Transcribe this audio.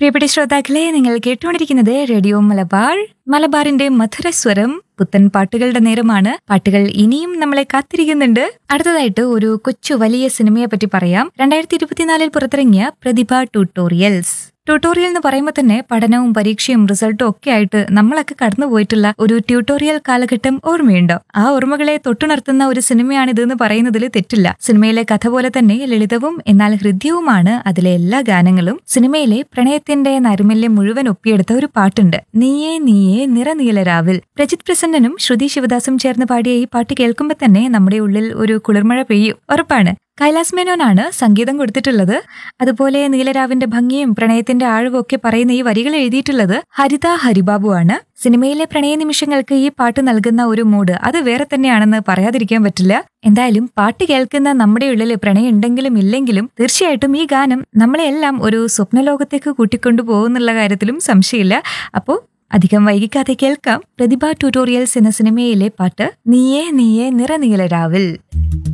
പ്രിയപ്പെട്ട ശ്രോതാക്കളെ നിങ്ങൾ കേട്ടുകൊണ്ടിരിക്കുന്നത് റേഡിയോ മലബാർ മലബാറിന്റെ മധുരസ്വരം പുത്തൻ പാട്ടുകളുടെ നേരമാണ് പാട്ടുകൾ ഇനിയും നമ്മളെ കാത്തിരിക്കുന്നുണ്ട് അടുത്തതായിട്ട് ഒരു കൊച്ചു വലിയ സിനിമയെ പറ്റി പറയാം രണ്ടായിരത്തി ഇരുപത്തിനാലിൽ പുറത്തിറങ്ങിയ പ്രതിഭ ട്യൂട്ടോറിയൽസ് ട്യൂട്ടോറിയൽ എന്ന് പറയുമ്പോൾ തന്നെ പഠനവും പരീക്ഷയും റിസൾട്ടും ഒക്കെ ആയിട്ട് നമ്മളൊക്കെ കടന്നു പോയിട്ടുള്ള ഒരു ട്യൂട്ടോറിയൽ കാലഘട്ടം ഓർമ്മയുണ്ടോ ആ ഓർമ്മകളെ തൊട്ടുണർത്തുന്ന ഒരു സിനിമയാണിത് എന്ന് പറയുന്നതിൽ തെറ്റില്ല സിനിമയിലെ കഥ പോലെ തന്നെ ലളിതവും എന്നാൽ ഹൃദ്യവുമാണ് അതിലെ എല്ലാ ഗാനങ്ങളും സിനിമയിലെ പ്രണയത്തിന്റെ നൈർമല്യം മുഴുവൻ ഒപ്പിയെടുത്ത ഒരു പാട്ടുണ്ട് നീയേ നീയേ നിറനീലരാവിൽ പ്രജിത് പ്രസന്നനും ശ്രുതി ശിവദാസും ചേർന്ന് പാടിയ ഈ പാട്ട് കേൾക്കുമ്പോൾ തന്നെ നമ്മുടെ ഉള്ളിൽ ഒരു കുളിർമഴ പെയ്യും ഉറപ്പാണ് കൈലാസ് മേനോനാണ് സംഗീതം കൊടുത്തിട്ടുള്ളത് അതുപോലെ നീലരാവിന്റെ ഭംഗിയും പ്രണയത്തിന്റെ ആഴവും ഒക്കെ പറയുന്ന ഈ വരികൾ എഴുതിയിട്ടുള്ളത് ഹരിത ഹരിബാബു ആണ് സിനിമയിലെ പ്രണയ നിമിഷങ്ങൾക്ക് ഈ പാട്ട് നൽകുന്ന ഒരു മൂഡ് അത് വേറെ തന്നെയാണെന്ന് പറയാതിരിക്കാൻ പറ്റില്ല എന്തായാലും പാട്ട് കേൾക്കുന്ന നമ്മുടെ ഉള്ളിൽ പ്രണയം ഉണ്ടെങ്കിലും ഇല്ലെങ്കിലും തീർച്ചയായിട്ടും ഈ ഗാനം നമ്മളെല്ലാം ഒരു സ്വപ്നലോകത്തേക്ക് കൂട്ടിക്കൊണ്ടു പോകുന്നുള്ള കാര്യത്തിലും സംശയമില്ല അപ്പോൾ അധികം വൈകിക്കാതെ കേൾക്കാം പ്രതിഭ ട്യൂട്ടോറിയൽസ് എന്ന സിനിമയിലെ പാട്ട് നീയേ നീയേ നിറനീലരാവിൽ